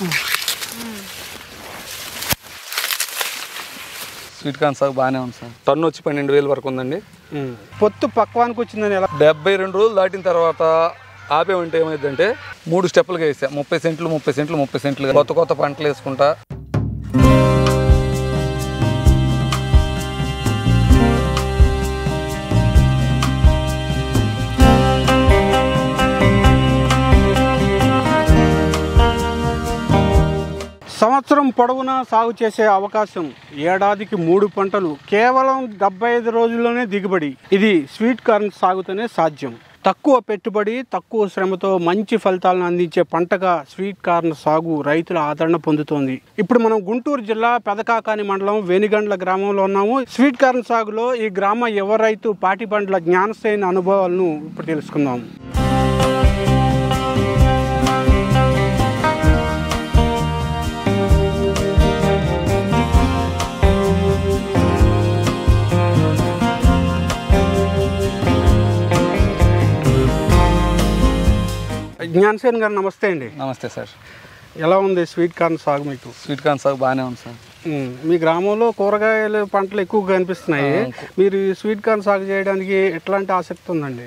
Sweet corn సాగు బాగానే ఉంది సార్ టన్ను వచ్చి పన్నెండు వేలు వరకు ఉందండి పొత్తు పక్వానికి వచ్చిందని ఎలా డెబ్బై రెండు రోజులు దాటిన తర్వాత ఆపేమంటే ఏమైందంటే మూడు స్టెప్పులుగా వేసా ముప్పై సెంట్లు ముప్పై సెంట్లు ముప్పై సెంట్లు కొత్త కొత్త పంటలు వేసుకుంటా సంవత్సరం పొడవునా సాగు చేసే అవకాశం ఏడాదికి మూడు పంటలు కేవలం డెబ్బై ఐదు రోజుల్లోనే దిగుబడి ఇది స్వీట్ కార్న్ సాగుతోనే సాధ్యం తక్కువ పెట్టుబడి తక్కువ శ్రమతో మంచి ఫలితాలను అందించే పంటగా స్వీట్ కార్న్ సాగు రైతుల ఆదరణ పొందుతోంది ఇప్పుడు మనం గుంటూరు జిల్లా పెదకాకాని మండలం వేనిగండ్ల గ్రామంలో ఉన్నాము స్వీట్ కార్న్ సాగులో ఈ గ్రామ యువ రైతు పాటిబండ్ల జ్ఞానశ్రేణి అనుభవాలను ఇప్పుడు తెలుసుకుందాం జ్ఞానసేన్ గారు నమస్తే అండి నమస్తే సార్ ఎలా ఉంది స్వీట్ కార్న్ సాగు మీకు స్వీట్ కార్న్ సాగు బాగానే ఉంది సార్ ఉమ్, మీ గ్రామంలో కూరగాయల పంటలు ఎక్కువగా కనిపిస్తున్నాయి మీరు ఈ స్వీట్ కార్న్ సాగు చేయడానికి ఎట్లాంటి ఆసక్తి ఉందండి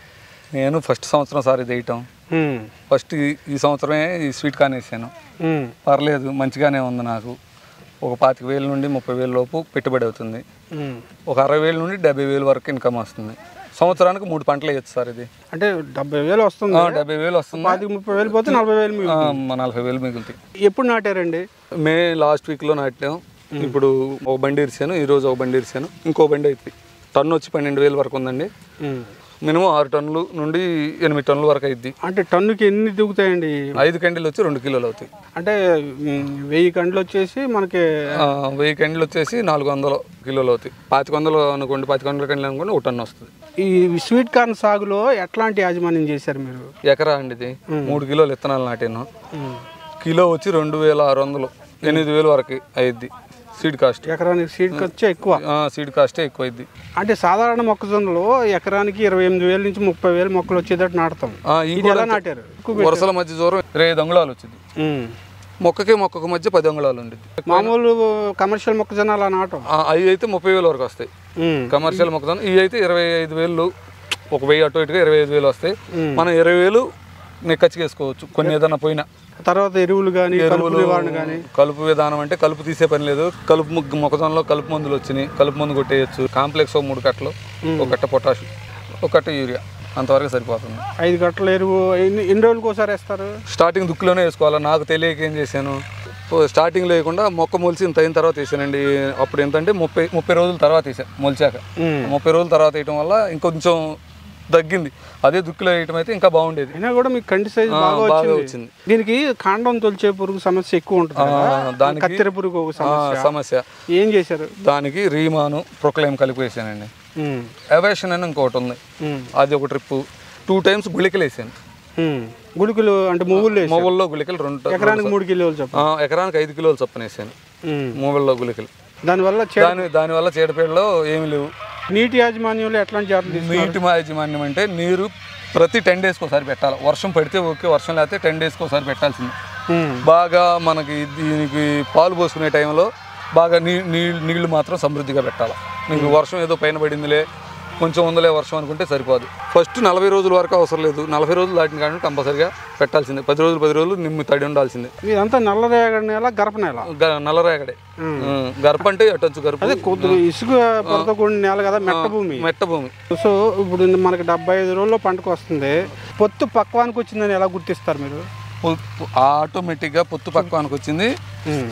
నేను ఫస్ట్ సంవత్సరం సార్ ఇది వేయటం ఉమ్, ఫస్ట్ ఈ- ఈ సంవత్సరమే ఈ స్వీట్ కార్న్ వేసాను ఉమ్, పర్లేదు మంచిగానే ఉంది నాకు ఒక పాతిక వేల నుండి ముప్పై వేల లోపు పెట్టుబడి అవుతుంది ఉమ్. ఒక అరవై వేల నుండి డెబ్బై వేల వరకు ఇన్కమ్ వస్తుంది సంవత్సరానికి మూడు పంటలు వేయచ్చు సార్ ఇది అంటే డెబ్బై వేలు వస్తుంది ఆ, డెబ్బై వేలు వస్తుంది పాతిక ముప్పై వేలు పోతే నలభై వేలు మీకు ఆ, మ- నలభై వేలు మిగులుతాయి ఎప్పుడు నాటారండి మే లాస్ట్ వీక్లో నాటాం ఇప్పుడు ఒక బండి ఇరిచాను ఈ రోజు ఒక బండి ఇరిచాను ఇంకో బండి అయిపోయి టన్ను వచ్చి పన్నెండు వేలు వరకు ఉందండి ఉమ్. మినిమం ఆరు టన్నులు నుండి ఎనిమిది టన్నుల వరకు అయింది అంటే టన్నుకి ఎన్ని దిగుతాయండి ఐదు కండీలు వచ్చి రెండు కిలోలు అవుతాయి అంటే ఉమ్, వెయ్యి కండ్లు వచ్చేసి మనకి ఆ, వెయ్యి కండీలు వచ్చేసి నాలుగు వందల కిలోలు అవుతాయి పాతిక వందలు అనుకోండి పాతిక వందల కండీలు అనుకోండి ఒక టన్ను వస్తుంది ఈ స్వీట్ కార్న్ సాగులో ఎట్లాంటి యాజమాన్యం చేశారు మీరు ఎకరా అండి ఇది మూడు కిలోలు విత్తనాలు నాటాను ఉమ్. కిలో వచ్చి రెండు వేల ఆరు వందలు ఎనిమిది వేలు వరకు అయింది సీడ్ కాస్ట్ ఎకరానికి సీడ్ ఖర్చు ఎక్కువ సీడ్ కాస్టే ఎక్కువ అయింది అంటే సాధారణ మొక్కజొన్నలో ఎకరానికి ఇరవై ఎనిమిది వేల నుంచి ముప్పై వేలు మొక్కలు వచ్చేటట్టు నాటుతాం ఈ ఇది ఎలా నాటారు ఎక్కువ వరుసల మధ్య దూరం ఇరవై ఐదు అంగుళాలు వచ్చింది ఉమ్. మొక్కకి మొక్కకు మధ్య పది అంగుళాలు ఉండేది మామూలు కమర్షియల్ మొక్కజొన్న అలా నాటం అవి అయితే ముప్పై వేల వరకు వస్తాయి ఉమ్. కమర్షియల్ మొక్కజొన్న ఇవి అయితే ఇరవై ఐదు వేలు ఒక వెయ్యి అటు ఇటుగా ఇరవై ఐదు వేలు వస్తాయి మ్మ్. మనం ఇరవై వేలు నెక్కచ్చి వేసుకోవచ్చు కొన్ని ఏదైనా పోయినా తర్వాత ఎరువులు కానీ కలుపు ఎరువులు నివారణ కానీ కలుపు విధానం అంటే కలుపు తీసే పని లేదు కలుపు ముగ్గు మొక్కజొన్నలో కలుపు మందులు వచ్చినాయి కలుపు మందు కొట్టేయచ్చు కాంప్లెక్స్ ఒక మూడు కట్టలు ఒక కట్ట పొటాష్ ఒక కట్ట యూరియా అంతవరకు సరిపోతుంది ఐదు గంటల ఎరువు ఎన్ని ఎన్ని రోజులకు ఒకసారి వేస్తారు స్టార్టింగ్ దుక్కులోనే వేసుకోవాలి నాకు తెలియక ఏం చేశాను సో స్టార్టింగ్ లేకుండా మొక్క మొలిచి ఇంత అయిన తర్వాత వేసానండి అప్పుడు ఎంతంటే ముప్పై ముప్పై రోజుల తర్వాత వేసాను మొలిచాక ఉమ్. ముప్పై రోజుల తర్వాత వేయటం వల్ల ఇంకొంచెం తగ్గింది అదే దుక్కులో వేయటం అయితే ఇంకా బాగుండేది అయినా కూడా మీకు కంటి సైజు ఆ, బాగా బాగా వచ్చింది వచ్చింది. దీనికి కాండం తొలిచే పురుగు సమస్య ఎక్కువ ఉంటుంది ఆ, కదా? దానికి- కత్తెర పురుగు ఒక ఆ, సమస్య సమస్య ఏం చేశారు దానికి రీమాను ప్రొక్లైమ్ కలిపి వేసానండి ఉమ్. అవేషన్ అని ఇంకోటి ఉంది ఉమ్. అది ఒక ట్రిప్ టూ టైమ్స్ గుళికలు వేసాను ఉమ్. గుళికలు అంటే మువ్వులు వేసారు. మొబైల్లో గుళికలు రెండు ఎకరానికి మూడు కిలోలు చెప్పు ఆ, ఎకరానికి ఐదు కిలోలు చొప్పున వేసాను ఉమ్. మొబైల్లో గుళికలు దానివల్ల చే- దాని దానివల్ల చీడపీడలో ఏమి లేవు నీటి యాజమాన్యంలో ఎట్లాంటి జాగ్రత్తలు తీసుకున్నారు? నీటి యాజమాన్యం అంటే నీరు ప్రతి టెన్ డేస్కి ఒకసారి పెట్టాలి వర్షం పడితే ఓకే వర్షం లేకపోతే టెన్ డేస్కి ఒకసారి పెట్టాల్సింది ఉమ్. బాగా మనకి దీనికి పాలు పోసుకునే టైంలో బాగా నీ నీ- నీళ్లు మాత్రం సమృద్ధిగా పెట్టాలి నీకు వర్షం ఏదో పైన పడిందిలే కొంచెం ఉందలే వర్షం అనుకుంటే సరిపోదు ఫస్ట్ నలభై రోజుల వరకు అవసరం లేదు నలభై రోజులు దాటిన కానీ కంపల్సరిగా పెట్టాల్సిందే పది రోజులు పది రోజులు నిమ్మి తడి ఉండాల్సిందే ఇదంతా నల్లరేగడి నేల గరప నేల గ- నల్లరేగడే ఉం. గర్భ అంటే అట్టొచ్చు గర్భ అదే కొద్దిగా ఇసుక పొరతో కూడిన నేల కదా మెట్ట భూమి మెట్ట భూమి సో ఇప్పుడు మనకి డెబ్బై ఐదు రోజుల్లో పంటకు వస్తుంది పొత్తు పక్వానికి వచ్చిందని ఎలా గుర్తిస్తారు మీరు పొ- పొ- ఆటోమేటిక్గా పొత్తు పక్వానికి వచ్చింది ఉమ్.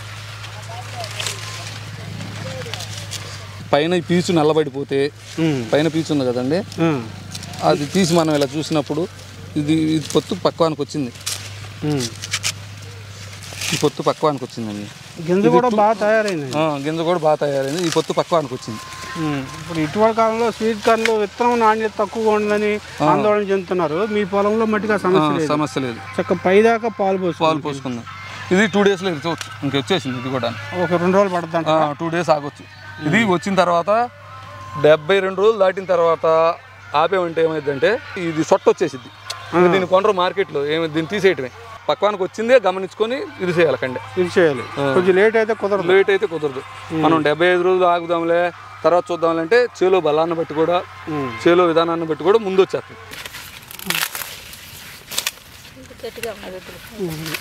పైన ఈ పీచు నల్లబడిపోతే ఉమ్. పైన పీచు ఉంది కదండి ఉమ్. అది తీసి మనం ఇలా చూసినప్పుడు ఇది ఇది పొత్తు పక్వానికి వచ్చింది ఉమ్. ఈ పొత్తు పక్వానికి వచ్చిందండి గింజ కూడా బాగా తయారైంది ఆ, గింజ కూడా బాగా తయారైంది ఈ పొత్తు పక్వానికి వచ్చింది ఉమ్. ఇప్పుడు ఇటీవల కాలంలో స్వీట్ కార్న్లో విత్తనం నాణ్యత తక్కువగా ఉందని ఆందోళన చెందుతున్నారు మీ పొలంలో మట్టిగా ఆ, సమస్య లేదు సమస్య లేదు చక్క పైదాకా పాలు పోసు పాలు పోసుకుందాం ఇది టూ డేస్లో ఇరచవచ్చు ఇంక వచ్చేసింది ఇది కూడా ఒక రెండు రోజులు పడుతుంది టూ డేస్ ఆగొచ్చు ఇది వచ్చిన తర్వాత డెబ్బై రెండు రోజులు దాటిన తర్వాత ఆపేమంటే ఏమైందంటే ఇది సొట్ట వచ్చేసిద్ది ఇంక దీన్ని కొనరు మార్కెట్లో ఏమి దీన్ని తీసేయటమే పక్వానికి వచ్చిందే గమనించుకొని ఇది చేయాలి కండి ఇది చేయాలి కొంచెం లేట్ అయితే కుదరదు లేట్ అయితే కుదరదు మనం డెబ్బై ఐదు రోజులు ఆగుదాంలే తర్వాత చూద్దాంలే అంటే చేలో బలాన్ని బట్టి కూడా ఉమ్. చేలో విధానాన్ని బట్టి కూడా ముందు వచ్చేస్తుంది గట్టిగా ఉన్నది వద్దులే.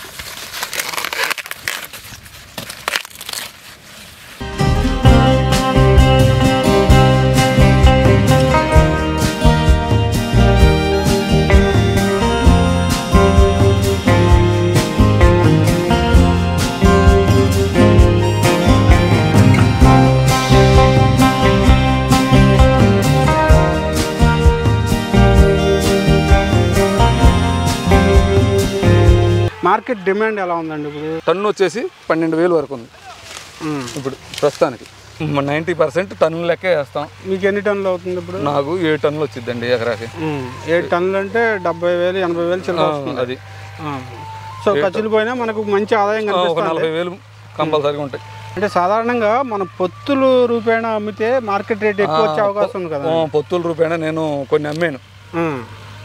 మార్కెట్ డిమాండ్ ఎలా ఉందండి ఇప్పుడు టన్ను వచ్చేసి పన్నెండు వేలు వరకు ఉంది ఉమ్. ఇప్పుడు ప్రస్తుతానికి నైంటీ పర్సెంట్ టన్ను లెక్కే వేస్తాం మీకు ఎన్ని టన్నులు అవుతుంది ఇప్పుడు నాకు ఏడు టన్నులు వచ్చిందండి ఎకరాకి ఉమ్. ఏడు టన్నులు అంటే డెబ్బై వేలు ఎనభై వేలు చిల్లర వస్తుంది అది ఆ. సో ఖర్చులు పోయినా మనకు మంచి ఆదాయం ఒక కనిపిస్తుంది నలభై వేలు కంపల్సరీగా ఉంటాయి అంటే సాధారణంగా మన పొత్తులు రూపేణ అమ్మితే మార్కెట్ రేట్ ఎక్కువ వచ్చే అవకాశం ఉంది కదా ఆ, పొత్తుల రూపాయన నేను కొన్ని అమ్మాను ఉమ్.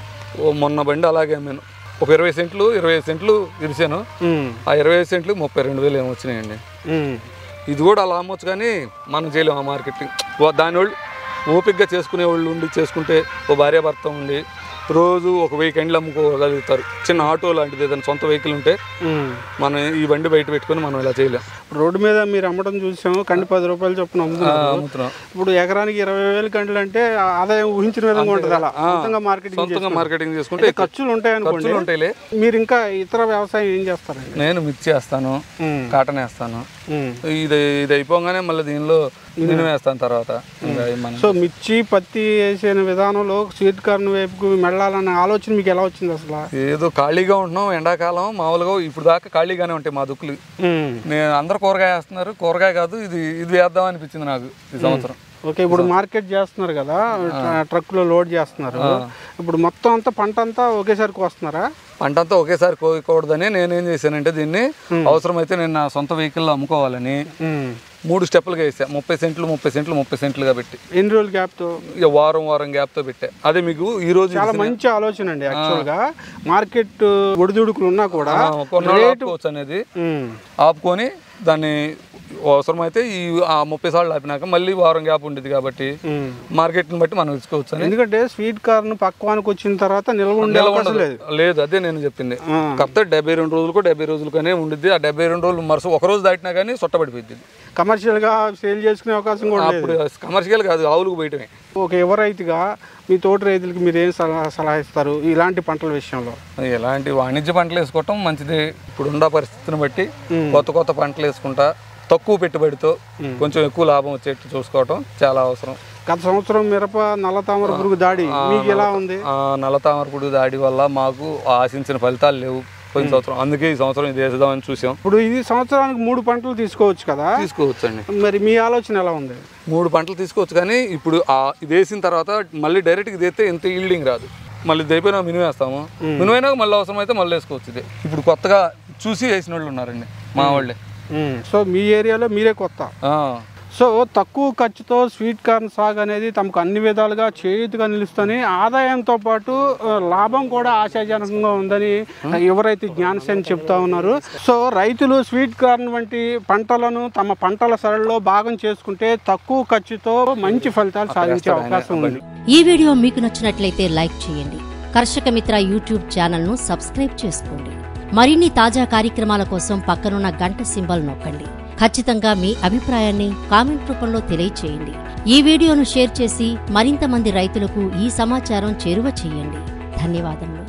ఓ మొన్న బండి అలాగే అమ్మాను ఒక ఇరవై సెంట్లు ఇరవై ఐదు సెంట్లు ఇరిచాను ఉమ్. ఆ ఇరవై ఐదు సెంట్లు ముప్పై రెండు వేలు ఏమో వచ్చినాయండి ఉమ్. ఇది కూడా అలా అమ్మొచ్చు కానీ మనం చేయలేము ఆ మార్కెటింగ్ వా- దాని వాళ్ళు ఓపిక్గా చేసుకునే వాళ్ళు ఉండి చేసుకుంటే ఓ భార్య భర్త ఉండి రోజు ఒక వెహికల్ అమ్ముకోగలుగుతారు చిన్న ఆటో లాంటిది ఏదైనా సొంత వెహికల్ ఉంటే ఉమ్. మనం ఈ బండి బయట పెట్టుకొని మనం ఇలా చేయలేం రోడ్డు మీద మీరు అమ్మడం చూసాము కండి పది రూపాయలు చొప్పున ఆ, అమ్ముతున్నారు అమ్ముతున్నాం ఇప్పుడు ఎకరానికి ఇరవై వేలు కంటలు అంటే ఆ ఆదాయం ఊహించిన విధంగా ఉంటుంది అలా ఆ, సొంతంగా మార్కెటింగ్ సొంతంగా మార్కెటింగ్ చేసుకుంటే అంటే ఖర్చులు ఉంటాయి అనుకోండి ఖర్చులు ఉంటాయిలే మీరు ఇంకా ఇతర వ్యవసాయం ఏం చేస్తారండి నేను మిర్చి వేస్తాను ఉమ్. కాటన్ వేస్తాను ఉమ్. ఇది ఇది అయిపోగానే మళ్ళీ దీనిలో నేను వేస్తాను తర్వాత ఇంకా మనం సో మిర్చి పత్తి వేసిన విధానంలో స్వీట్ కార్న్ వైపుకు వెళ్ళాలన్న ఆలోచన మీకు ఎలా వచ్చింది అసలు ఏదో ఖాళీగా ఉంటున్నాం ఎండాకాలం మామూలుగా ఇప్పుడు దాకా ఖాళీగానే ఉంటాయి మా దుక్కులు ఉమ్. నేను అందరు కూరగాయ వేస్తున్నారు కూరగాయ కాదు ఇది ఇది వేద్దాం అనిపించింది నాకు ఈ సంవత్సరం ఓకే ఇప్పుడు మార్కెట్ చేస్తున్నారు కదా ట్రక్ లో లోడ్ చేస్తున్నారు ఇప్పుడు మొత్తం అంతా పంట అంతా ఒకేసారి కోస్తున్నారా పంట అంతా ఒకేసారి కోయకూడదని నేనేం చేశానంటే దీన్ని అవసరమైతే నేను నా సొంత వెహికల్లో అమ్ముకోవాలని ఉమ్. మూడు స్టెప్పులుగా వేసా ముప్పై సెంట్లు ముప్పై సెంట్లు ముప్పై సెంట్లుగా పెట్టి ఎన్ని రోజుల గ్యాప్ తో ఇక వారం వారం గ్యాప్తో పెట్టా అదే మీకు ఈ రోజు చాలా మంచి ఆలోచన అండి యాక్చువల్ గా మార్కెట్ ఒడిదుడుకులు ఉన్నా కూడా కొన్నాళ్ళు ఆపుకోవచ్చు అనేది ఉమ్. ఆపుకొని దాన్ని అవసరమైతే ఈ ఆ ముప్పై సార్లు ఆపినాక మళ్ళీ వారం గ్యాప్ ఉండేది కాబట్టి ఉమ్. మార్కెట్ని బట్టి మనం ఇచ్చుకోవచ్చు అని ఎందుకంటే స్వీట్ కార్న్ పక్వానికి వచ్చిన తర్వాత నిల్వ ఉండే నిల్వ అవకాశం ఉండదు. లేదు లేదు అదే నేను చెప్పింది ఆ. కాకపోతే డెబ్బై రెండు రోజులకు డెబ్బై రోజులకనే ఉండిద్ది ఆ డెబ్బై రెండు రోజులు మరుస ఒక రోజు దాటినా కానీ సొట్టబడిపోయింది కమర్షియల్ గా సేల్ చేసుకునే అవకాశం కూడా లేదు అప్పుడు కమర్షియల్ కాదు ఆవులకు బయటమే ఒక యువ రైతుగా మీ తోటి రైతులకి మీరు ఏం సలహా సలహా ఇస్తారు ఇలాంటి పంటల విషయంలో ఎలాంటి వాణిజ్య పంటలు వేసుకోవటం మంచిది ఇప్పుడున్న పరిస్థితిని బట్టి కొత్త కొత్త పంటలు వేసుకుంటా తక్కువ పెట్టుబడితో కొంచెం ఎక్కువ లాభం వచ్చేట్టు చూసుకోవటం చాలా అవసరం గత సంవత్సరం మిరప నల్ల తామర పురుగు దాడి మీకు ఎలా ఉంది ఆ నల్ల తామరపుడు దాడి వల్ల మాకు ఆశించిన ఫలితాలు లేవు పోయిన సంవత్సరం అందుకే ఈ సంవత్సరం ఇది వేసేద్దామని చూసాం ఇప్పుడు ఇది సంవత్సరానికి మూడు పంటలు తీసుకోవచ్చు కదా తీసుకోవచ్చండి మరి మీ ఆలోచన ఎలా ఉంది మూడు పంటలు తీసుకోవచ్చు కానీ ఇప్పుడు ఆ ఇది వేసిన తర్వాత మళ్ళీ డైరెక్ట్గా ఇది అయితే ఎంత ఈల్డింగ్ రాదు మళ్ళీ ఇది అయిపోయినా మినిమం వేస్తాము మినిమం అయినా మళ్ళీ అవసరం అయితే మళ్ళీ వేసుకోవచ్చు ఇది ఇప్పుడు కొత్తగా చూసి వేసిన వాళ్ళు ఉన్నారండి మా వాళ్ళే సో మీ ఏరియాలో మీరే కొత్త ఆ, సో తక్కువ ఖర్చుతో స్వీట్ కార్న్ సాగు అనేది తమకు అన్ని విధాలుగా చేయుతుగా నిలుస్తుంది ఆదాయంతో పాటు ఆ, లాభం కూడా ఆశాజనకంగా ఉందని ఎవరైతే జ్ఞానసేన్ చెప్తా ఉన్నారు సో రైతులు స్వీట్ కార్న్ వంటి పంటలను తమ పంటల సరళిలో భాగం చేసుకుంటే తక్కువ ఖర్చుతో మంచి ఫలితాలు సాధించే అవకాశం ఉంది ఈ వీడియో మీకు నచ్చినట్లయితే లైక్ చేయండి కర్షక మిత్ర యూట్యూబ్ ఛానల్ను సబ్స్క్రైబ్ చేసుకోండి మరిన్ని తాజా కార్యక్రమాల కోసం పక్కనున్న గంట సింబల్ నొక్కండి ఖచ్చితంగా మీ అభిప్రాయాన్ని కామెంట్ రూపంలో తెలియచేయండి ఈ వీడియోను షేర్ చేసి మరింత మంది రైతులకు ఈ సమాచారం చేరువ చేయండి ధన్యవాదములు